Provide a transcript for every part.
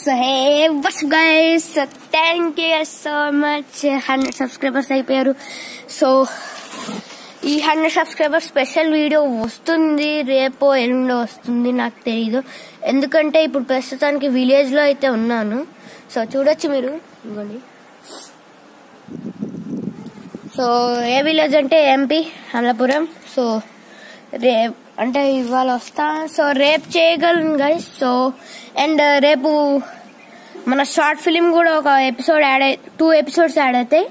So hey వస్ guys thank you so much hundred subscribers అయిపోయారు so ఈ hundred subscriber special video వస్తుంది రేపో ఎల్లుండో వస్తుంది నాకు తెలియదు ఎందుకంటే ఇప్పుడు ప్రస్తుతానికి విలేజ్ లో అయితే ఉన్నాను సో చూడొచ్చు మీరు ఇవ్వండి సో ఏ విలేజ్ అంటే ఎంపీ అమలాపురం సో రేపు అంటే ఇవాళ వస్తా సో రేపు చేయగలను గైస్ సో అండ్ రేపు మన షార్ట్ ఫిలిం కూడా ఒక ఎపిసోడ్ యాడ్ అయి టూ ఎపిసోడ్స్ యాడ్ అవుతాయి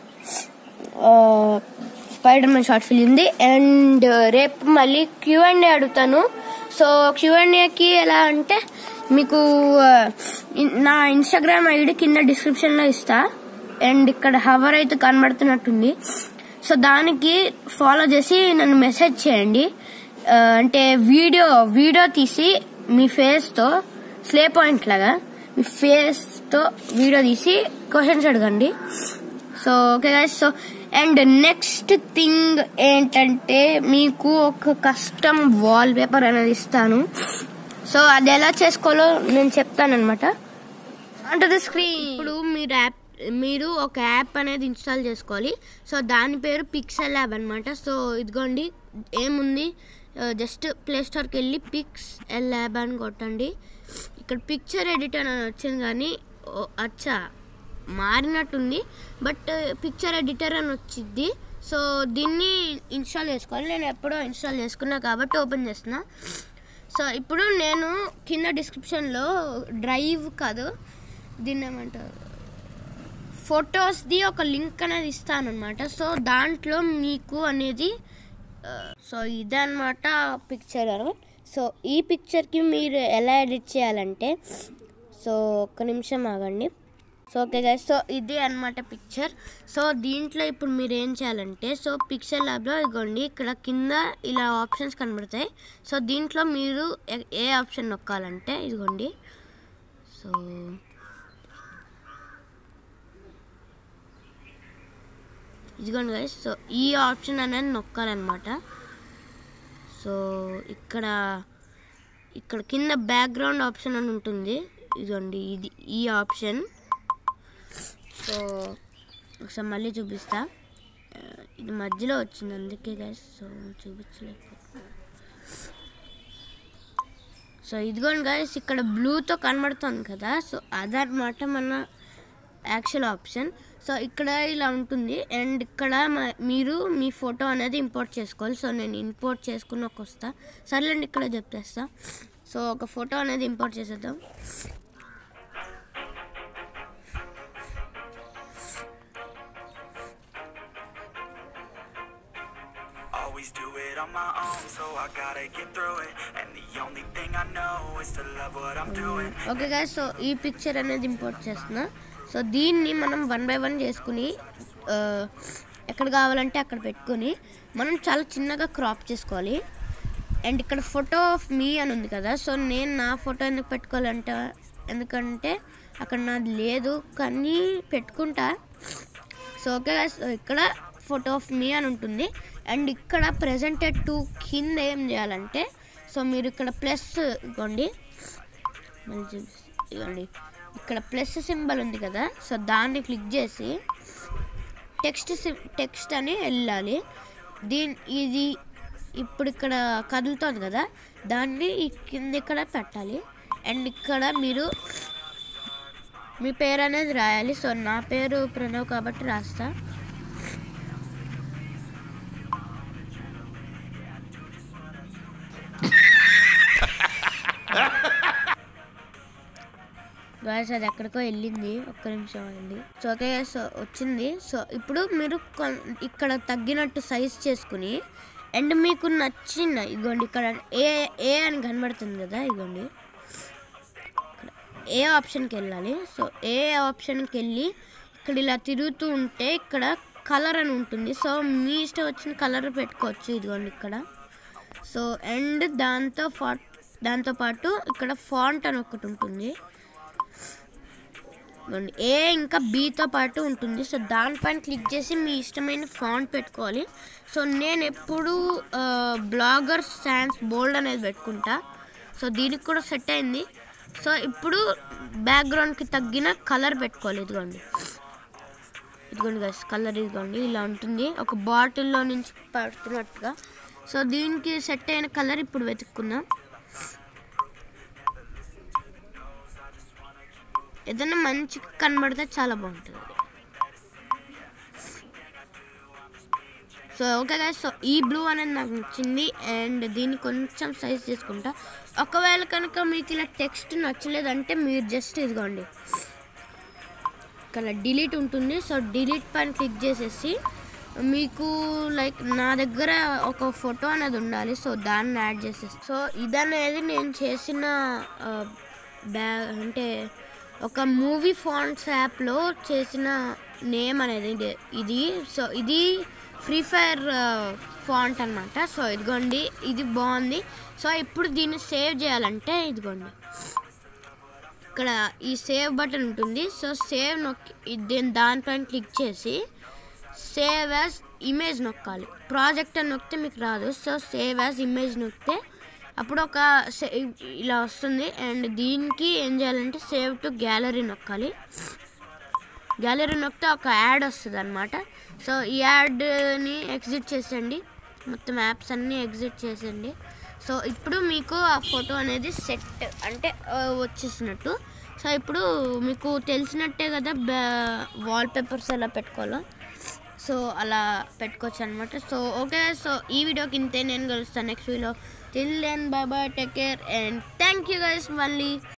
స్పైడర్ మ్యాన్ షార్ట్ ఫిలింది అండ్ రేపు మళ్ళీ క్యూ అండ్ అడుగుతాను సో క్యూ అండ్ కి ఎలా అంటే మీకు ఆ, ఇన్- నా ఇన్స్టాగ్రామ్ ఐడి కింద డిస్క్రిప్షన్ లో ఇస్తా అండ్ ఇక్కడ హవర్ అయితే కనబడుతున్నట్టుంది సో దానికి ఫాలో చేసి నన్ను మెసేజ్ చేయండి ఆ, అంటే వీడియో వీడియో తీసి మీ ఫేస్ తో స్లే పాయింట్ లాగా మీ ఫేస్ తో వీడియో తీసి క్వశ్చన్స్ అడగండి so okay guys so and next thing ఏంటంటే మీకు ఒక కస్టమ్ వాల్ పేపర్ అనేది ఇస్తాను సో అది ఎలా చేసుకోవాలో నేను చెప్తాను అనమాట అంటే ది స్క్రీన్ ఇప్పుడు మీరు యాప్ మీరు ఒక యాప్ అనేది ఇన్స్టాల్ చేసుకోవాలి సో దాని పేరు పిక్సెల్ యాప్ అనమాట సో ఇదిగోండి ఏముంది జస్ట్ ప్లే స్టోర్కి వెళ్ళి పిక్స్ ఎల్ ల్యాబ్ అని కొట్టండి ఇక్కడ పిక్చర్ ఎడిటర్ అని వచ్చింది కానీ ఓ, అచ్చా మారినట్టుంది బట్ పిక్చర్ ఎడిటర్ అని వచ్చింది సో దీన్ని ఇన్స్టాల్ చేసుకోవాలి నేను ఎప్పుడో ఇన్స్టాల్ చేసుకున్నా కాబట్టి ఓపెన్ చేస్తున్నా సో ఇప్పుడు నేను కింద డిస్క్రిప్షన్లో డ్రైవ్ కాదు దీన్ని ఏమంటారు ఫొటోస్ది ఒక లింక్ అనేది ఇస్తాను అనమాట సో దాంట్లో మీకు అనేది ఆ, సో ఇదన్నమాట పిక్చర్ సో ఈ పిక్చర్కి మీరు ఎలా ఎడిట్ చేయాలంటే సో ఒక్క నిమిషం ఆగండి సో ఓకే గైస్ సో ఇది అన్నమాట పిక్చర్ సో దీంట్లో ఇప్పుడు మీరు ఏం చేయాలంటే సో పిక్చర్ ల్యాబ్లో ఇదిగోండి ఇక్కడ కింద ఇలా ఆప్షన్స్ కనబడతాయి సో దీంట్లో మీరు ఏ- ఏ ఆప్షన్ నొక్కాలంటే ఇదిగోండి సో ఇదిగోండి గైస్ సో ఈ ఆప్షన్ అనేది నొక్కాలన్నమాట సో ఇక్కడ ఇక్కడ కింద బ్యాక్గ్రౌండ్ ఆప్షన్ అని ఉంటుంది ఇదిగోండి ఇది ఈ ఆప్షన్ సో ఒకసారి మళ్ళీ చూపిస్తా ఆ, ఇది మధ్యలో వచ్చింది అందుకే గైస్ సో చూపించలేకపోతున్నా సో ఇదిగోండి గైస్ ఇక్కడ బ్లూతో కనబడుతుంది కదా సో అదనమాట మన యాక్చువల్ ఆప్షన్ సో ఇక్కడ ఇలా ఉంటుంది అండ్ ఇక్కడ మ- మీరు మీ ఫోటో అనేది ఇంపోర్ట్ చేసుకోవాలి సో నేను ఇంపోర్ట్ చేసుకుని ఒక వస్తా సర్లేండి ఇక్కడ చెప్పేస్తా సో ఒక ఫోటో అనేది ఇంపోర్ట్ చేసేద్దాం Always do it on my own, so I gotta get through it. And the only thing I know is to love what I'm doing. Okay guys so ఈ పిక్చర్ అనేది import చేస్తున్నా so దీన్ని మనం one by one చేసుకుని ఆ, ఎక్కడ కావాలంటే అక్కడ పెట్టుకొని మనం చాలా చిన్నగా క్రాప్ చేసుకోవాలి అండ్ ఇక్కడ ఫోటో ఆఫ్ మీ అని ఉంది కదా సో నేను నా ఫోటో ఎందుకు పెట్టుకోవాలంటే ఎందుకంటే అక్కడ నాది లేదు కానీ పెట్టుకుంటా సో ఓకే guys, సో ఇక్కడ ఫోటో ఆఫ్ మీ అని ఉంటుంది అండ్ ఇక్కడ ప్రెజెంటెడ్ టు కింద ఏం చేయాలంటే సో మీరు ఇక్కడ ప్లస్ ఇవ్వండి మళ్ళీ చూపిస్తా ఇవ్వండి ఇక్కడ ప్లస్ సింబల్ ఉంది కదా సో దాన్ని క్లిక్ చేసి టెక్స్ట్ టెక్స్ట్ అని వెళ్ళాలి దీని ఇది ఇప్పుడు ఇక్కడ కదులుతుంది కదా దాన్ని ఈ కింద ఇక్కడ పెట్టాలి అండ్ ఇక్కడ మీరు మీ పేరు అనేది రాయాలి సో నా పేరు ప్రణవ్ కాబట్టి రాస్తా గాయస్ అది ఎక్కడికో వెళ్ళింది ఒక్క నిమిషం అయింది సో ఓకే సో వచ్చింది సో ఇప్పుడు మీరు కొన్- ఇక్కడ తగ్గినట్టు సైజ్ చేసుకుని అండ్ మీకు నచ్చిన ఇగోండి ఇక్కడ ఏ ఏ అని కనబడుతుంది కదా ఇగోండి ఏ ఆప్షన్కి వెళ్ళాలి సో ఏ ఆప్షన్కి వెళ్ళి ఇక్కడ ఇలా తిరుగుతూ ఉంటే ఇక్కడ కలర్ అని ఉంటుంది సో మీ ఇష్టం వచ్చిన కలర్ పెట్టుకోవచ్చు ఇదిగోండి ఇక్కడ సో అండ్ దాంతో ఫా దాంతో పాటు ఇక్కడ ఫాంట్ అని ఒకటి ఉంటుంది ఇదిగోండి. ఏ ఇంకా బీతో పాటు ఉంటుంది సో దానిపైన క్లిక్ చేసి మీ ఇష్టమైన ఫాంట్ పెట్టుకోవాలి సో నేను ఎప్పుడు బ్లాగర్ స్టాండ్స్ బోల్డ్ అనేది పెట్టుకుంటా సో దీనికి కూడా సెట్ అయింది సో ఇప్పుడు బ్యాక్గ్రౌండ్కి తగ్గిన కలర్ పెట్టుకోవాలి ఇదిగోండి ఇదిగోండి గైస్ కలర్ ఇదిగోండి ఇలా ఉంటుంది ఒక బాటిల్లో నుంచి పడుతున్నట్టుగా సో దీనికి సెట్ అయిన కలర్ ఇప్పుడు వెతుక్కుందాం ఏదైనా మంచి కనబడితే చాలా బాగుంటుంది సో ఓకే గైస్ సో ఈ బ్లూ అనేది నాకు నచ్చింది అండ్ దీన్ని కొంచెం సైజ్ చేసుకుంటా ఒకవేళ కనుక మీకు ఇలా టెక్స్ట్ నచ్చలేదంటే మీరు జస్ట్ ఇదిగోండి ఇక్కడ డిలీట్ ఉంటుంది సో డిలీట్ పైన క్లిక్ చేసేసి మీకు లైక్ నా దగ్గర ఒక ఫోటో అనేది ఉండాలి సో దాన్ని యాడ్ చేసేసి సో ఇదనేది నేను చేసిన బ్యా అంటే ఒక మూవీ ఫాంట్స్ యాప్లో చేసిన నేమ్ అనేది ఇది- ఇది సో ఇది ఫ్రీ ఫైర్ ఫాంట్ అన్నమాట సో ఇదిగోండి ఇది బాగుంది సో ఇప్పుడు దీన్ని సేవ్ చేయాలంటే ఇదిగోండి ఇక్కడ ఈ సేవ్ బటన్ ఉంటుంది సో సేవ్ నొక్కి ఇది- దీని దానిపైన క్లిక్ చేసి సేవ్ యాజ్ ఇమేజ్ నొక్కాలి ప్రాజెక్ట్ అని నొక్కితే మీకు రాదు సో సేవ్ యాజ్ ఇమేజ్ నొక్కితే అప్పుడు ఒక సే- ఇలా వస్తుంది అండ్ దీనికి ఏం చేయాలంటే సేవ్ టు గ్యాలరీ నొక్కాలి గ్యాలరీ నొక్కితే ఒక యాడ్ వస్తుంది అనమాట సో ఈ యాడ్ని ఎగ్జిట్ చేసేయండి మొత్తం యాప్స్ అన్నీ ఎగ్జిట్ చేసేయండి సో ఇప్పుడు మీకు ఆ ఫోటో అనేది సెట్ అంటే ఆ, వచ్చేసినట్టు సో ఇప్పుడు మీకు తెలిసినట్టే కదా వాల్ పేపర్స్ ఎలా పెట్టుకోవాలో సో అలా పెట్టుకోవచ్చు అనమాట సో ఓకే సో ఈ వీడియోకి ఇంతే నేను కలుస్తాను next video till then bye bye take care and thank you guys మళ్ళీ